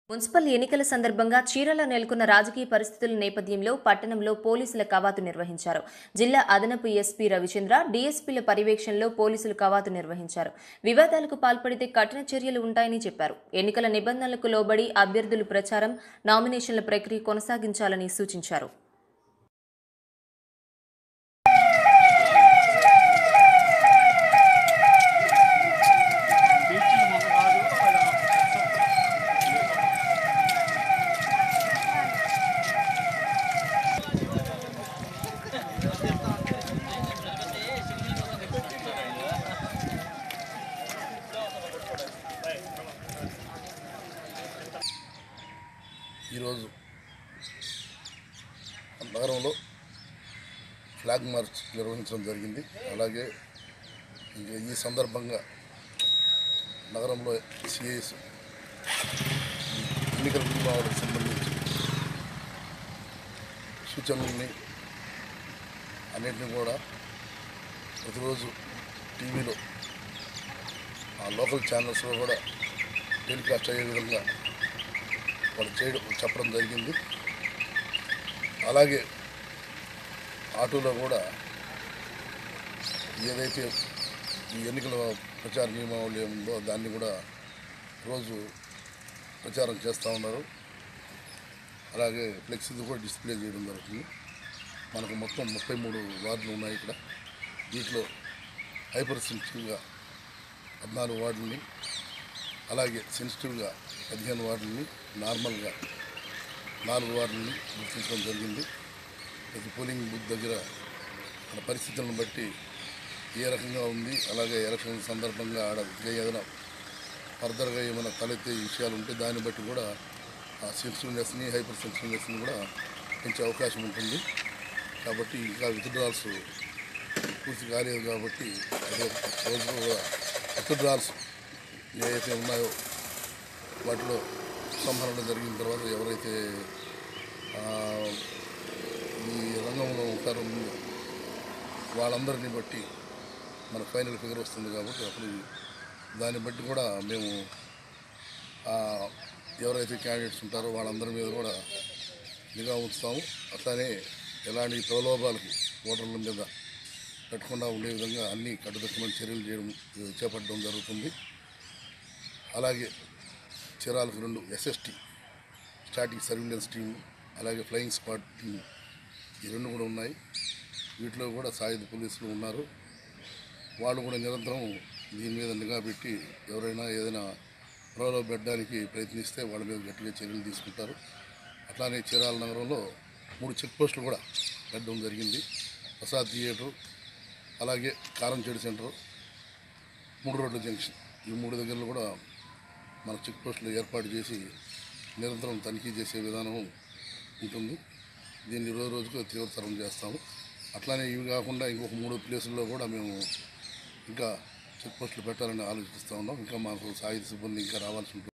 municipal ఎన్నికల సందర్భంగా చీరలో నెలకొన్న రాజకీయ పరిస్థితుల నేపథ్యంలో పట్టణంలో పోలీసుల కవాతు నిర్వహించారు జిల్లా అదనపు ఎస్పీ రవిచంద్ర డీఎస్పీల పర్యవేక్షణలో పోలీసులు కవాతు నిర్వహించారు వివాదాలకు పాల్పడితే కఠిన చర్యలు ఉంటాయని చెప్పారు ఎన్నికల నిబంధనలకు లోబడి అభ్యర్థులు ప్రచారం నామినేషన్ల ప్రక్రియ కొనసాగించాలని సూచించారు ఈరోజు నగరంలో ఫ్లాగ్ మార్చ్ నిర్వహించడం జరిగింది అలాగే ఇంకా ఈ సందర్భంగా నగరంలో సిఐస్ ఎన్నికల కుటుంబాలకు సంబంధించి సూచనల్ని అన్నింటినీ కూడా ప్రతిరోజు టీవీలో ఆ లోకల్ ఛానల్స్లో కూడా టెలికాస్ట్ అయ్యే విధంగా వాళ్ళు చేయడం చెప్పడం జరిగింది అలాగే ఆటోలో కూడా ఏదైతే ఈ ఎన్నికల ప్రచార నియమావళి ఉందో దాన్ని కూడా రోజు ప్రచారం చేస్తూ ఉన్నారు అలాగే ఫ్లెక్సీలు కూడా డిస్ప్లే చేయడం జరుగుతుంది మనకు మొత్తం ముప్పై మూడు వార్డులు ఉన్నాయి ఇక్కడ వీటిలో హైపర్ సెన్సిటివ్గా పద్నాలుగు వార్డులని అలాగే సెన్సిటివ్గా పదిహేను వార్డులని నార్మల్గా నాలుగు వార్డులని గుర్తించడం జరిగింది ప్రతి పోలింగ్ బూత్ దగ్గర మన పరిస్థితులను బట్టి ఏ రకంగా ఉంది అలాగే ఎలక్షన్ సందర్భంగా ఆడ ఇంకా ఏదైనా ఫర్దర్గా ఏమైనా తలెత్తే విషయాలు ఉంటే దాన్ని బట్టి కూడా ఆ సెన్సిటివ్నెస్ని హైపర్ సెన్సిటివ్నెస్ని కూడా పెంచే అవకాశం ఉంటుంది కాబట్టి ఇంకా విత్డ్రాల్స్ పూర్తి కాలేదు కాబట్టి అదే రోజు కూడా విత్డ్రాల్స్ ఏవైతే ఉన్నాయో వాటిలో సంహరణ జరిగిన తర్వాత ఎవరైతే ఆ, ఈ రంగంలో ఉంటారో ముందు వాళ్ళందరినీ బట్టి మన ఫైనల్ ఫిగర్ వస్తుంది కాబట్టి అప్పుడు దాన్ని బట్టి కూడా మేము ఆ, ఎవరైతే క్యాండిడేట్స్ ఉంటారో వాళ్ళందరి మీద కూడా నిఘా ఉంచుతాము అట్లానే ఎలాంటి ప్రలోభాలకు ఓటర్ల మీద పెట్టకుండా ఉండే విధంగా అన్ని కట్టుదిట్టమైన చర్యలు చేయడం చేపట్టడం జరుగుతుంది అలాగే చీరాలకు రెండు ఎస్ఎస్టీ స్టాటిక్ సర్వీలెన్స్ టీం అలాగే ఫ్లయింగ్ స్క్వాడ్ టీం ఈ రెండు కూడా ఉన్నాయి వీటిలో కూడా సాయుధ పోలీసులు ఉన్నారు వాళ్ళు కూడా నిరంతరం దీని మీద నిఘా పెట్టి ఎవరైనా ఏదైనా ప్రలోభ పెట్టడానికి ప్రయత్నిస్తే వాళ్ళ మీద గట్టిగా చర్యలు తీసుకుంటారు అట్లానే చీరాల నగరంలో మూడు చెక్ పోస్టులు కూడా పెట్టడం జరిగింది ప్రసాద్ థియేటర్ అలాగే కారంచేడు సెంటర్ మూడు రోడ్ల జంక్షన్ ఈ మూడు దగ్గరలో కూడా మన చెక్ పోస్టులు ఏర్పాటు చేసి నిరంతరం తనిఖీ చేసే విధానం ఉంటుంది దీన్ని రోజు రోజుకు తీవ్రతరం చేస్తాము అట్లానే ఇవి కాకుండా ఇంకొక మూడు ప్లేసుల్లో కూడా మేము ఇంకా చెక్ పోస్టులు పెట్టాలని ఆలోచిస్తూ ఉన్నాం ఇంకా మాకు సాయుధ సిబ్బంది ఇంకా రావాల్సి ఉంటుంది